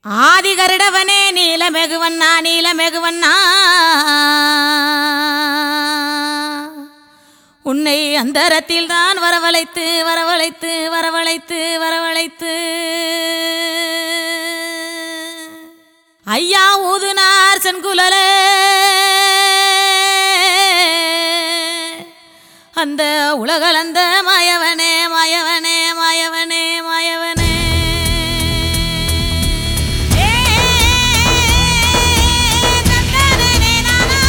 ஆதி கருடவனே நீலமெகுவண்ணா நீலமெகுவண்ணா உன்னை அந்தரத்தில் தான் வரவழைத்து வரவழைத்து வரவழைத்து வரவழைத்து ஐயா ஊதுனார் சென்குலலே அந்த உலகளந்த மாயவனே மாயவனே மாயவனே மாயவனே ஏ, தந்தனனே நானா.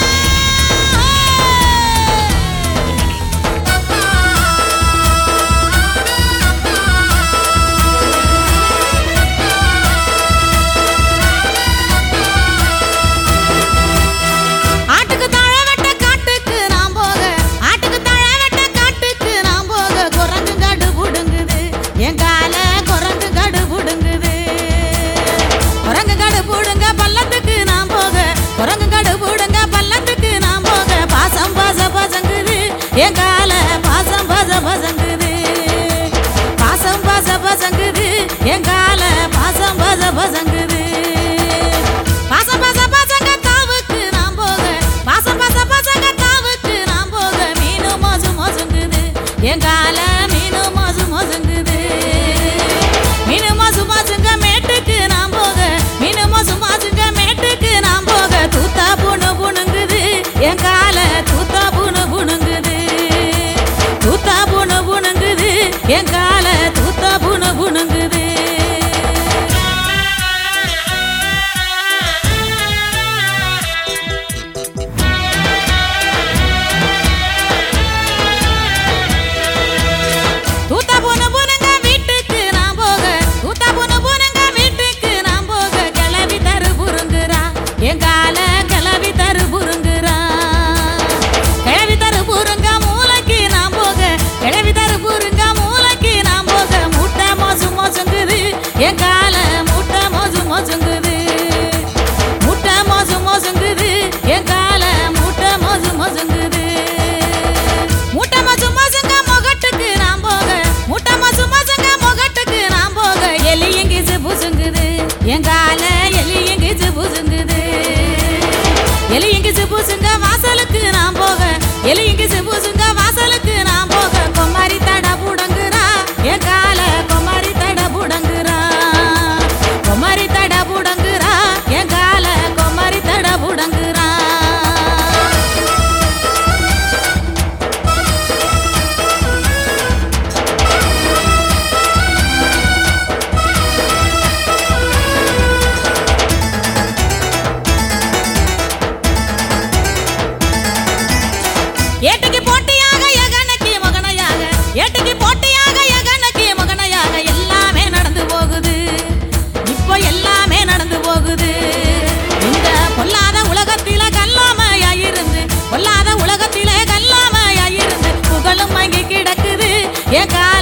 ஆட்டுக்கு தாழ வெட்ட காட்டுக்கு நான் போக ஆட்டுக்கு தாழ வெட்ட காட்டுக்கு நான் போக குரங்கு கடு புடுங்குது என் கால குரங்கு கடு புடுங்குது குரங்கு கடு புடுங்க பள்ளத்துக்கு நான் போக குரங்கு கடு புடுங்க பள்ளத்துக்கு நான் போக பாசம் பாச பசங்குது என் கால பாசம் பாச பசங்குது பாசம் பாச பசங்குது என் கால பாசம் பாச பசங்குது பாசம் பாச பசங்க தாவுக்கு நான் போக பாசம் பாச பசங்க தாவுக்கு நான் போக மீனு மோசு மோசுங்குது என் கால மீனு மோசு மோசுங்குது மீனு மோசு மோசுங்க மேட்டுக்கு நான் போக மீனு மோசு மோசுங்க மேட்டுக்கு நான் போக தூத்தா புணு புணுங்குது என் கால தூத்தா புணு புணுங்குது தூத்தா புணு புணுங்குது என் கால தூத்தா புணு புணுங்குது தூத்தா புனு புனுங்க வீட்டுக்கு நான் போக தூத்தா புனு புனுங்க வீட்டுக்கு நான் போக கிளவி தரு புருங்குறா என் கால கிளவி தரு புருங்குறா கிளவி தரு புருங்க மூளைக்கு நான் போக கிளவி தரு புருங்க மூளைக்கு நான் போக மூட்டை மோசு மோசுங்குது என் கால மூட்டை மோசு மோசுங்குது மூட்டை மோசு மோசுங்குது என் கால மூட்டை மோசு மோசுங்குது மூட்டை மோசு மோசுங்க முகட்டுக்கு நான் போக மூட்டை மோசு மோசுங்க முகட்டுக்கு நான் போக எலி எங்கிச்சு புசுங்குது என் கால எலி எங்கிச்சு புசுங்குது எலி எங்கிச்சு புசுங்க வாசலுக்கு நான் போக எலி எங்கிச்சு புசுங்க வாசலுக்கு நான் போக கொமாரி தட புடங்குறா என் கால கொமாரி தட புடங்குறா கொமாரி தட புடங்குறா என் கால கொமாரி தட புடங்குறா ஏட்டுக்கு போட்டியாக எகனக்கு மகனையாக ஏட்டுக்கு போட்டியாக எகனக்கு மகனையாக எல்லாமே நடந்து போகுது இப்போ எல்லாமே நடந்து போகுது இந்த பொல்லாத உலகத்தில கல்லாமையாயிருந்து பொல்லாத உலகத்தில கல்லாமையாயிருந்து புகழும் வாங்கி கிடக்குது என் கால